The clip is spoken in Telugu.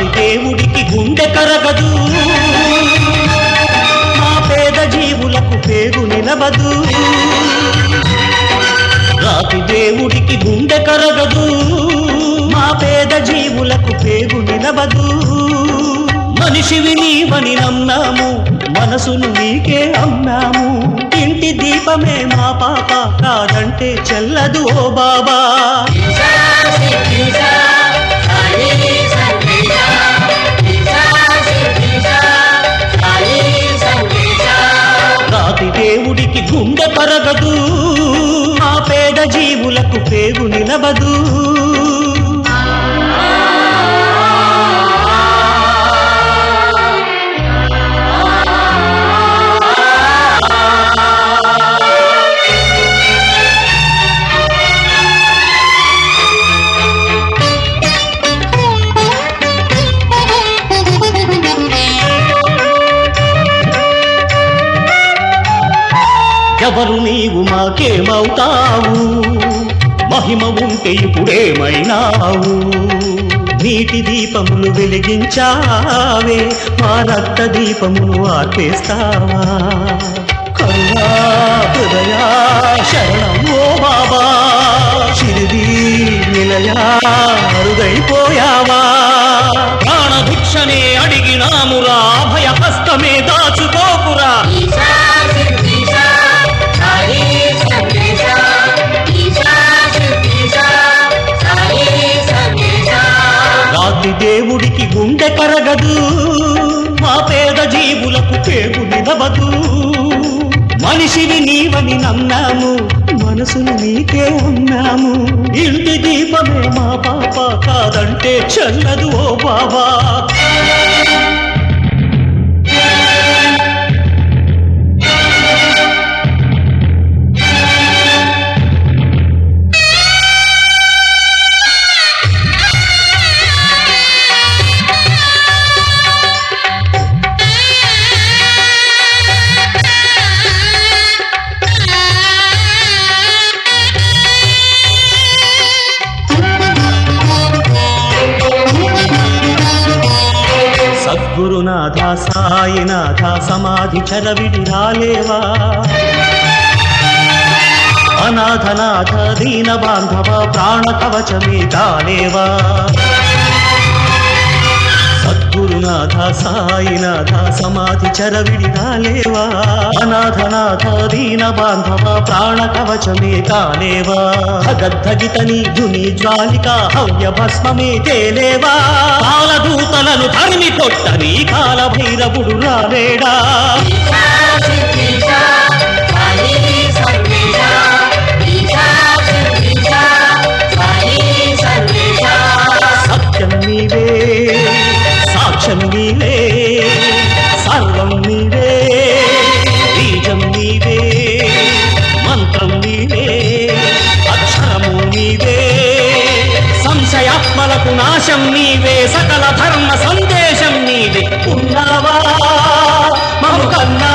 రాతి దేవుడికి గుండె కరగదు మా పేద జీవులకు పేరు నిలబదు రాతి దేవుడికి గుండె కరగదు మా పేద జీవులకు పేరు నిలబదు మనిషివి నీవని నమ్మాము మనసును నీకే అమ్మాము ఇంటి దీపమే మా పాప కాదంటే చెల్లదు ఓ బాబా రాతి దేవుడికి గుండె పరగదు మా పేద జీవులకు పేగు నిలబదు ఎవరు నీవు మాకేమవుతావు మహిమ ఉంటే ఇప్పుడేమైనావు నీటి దీపములు వెలిగించావే మా రక్త దీపమును ఆర్పేస్తావా కరుణా హృదయా శరణం ఓ బాబా షిరిడి నిలయా అరుదైపోయావా ప్రాణభిక్షనే అడిగినామురా అభయ హస్తమే దాచుకోకురా రాతి దేవుడికి గుండె కరగదు మా పేద జీవులకు పేగు నిలవదు మనిషిని నీవని నమ్మాము మనసును నీకే అన్నాము ఇంటి దీపమే మా పాప కాదంటే చల్లదు ఓ బాబా సద్గురునాథ సాయినాథ సమాధి చరవిడి రాలేవా అనాథనాథ దీన బాంధవ ప్రాణ కవచమే కాలేవా సద్గురునాథ సాయినాథ సమాధి చరవిడి రాలేవా అనాథనాథ దీన బాంధవ ప్రాణ కవచమే కాలేవా భగద్ధగితని ధుని జ్వాలిక హవ్య భస్మమే తేలేవా కాలదూతలను తరిమి కొట్టని కాల భైరవుడు రాలేడా సత్యం నీవే సాక్ష్యం నీవే సర్వం నీవే బీజం నీవే మంత్రం నీవే అక్షరము నీవే సంశయాత్మలకు నాశం నీవే సకల ధర్మ సందేశం నీవే ఉన్నావా మము కన్నా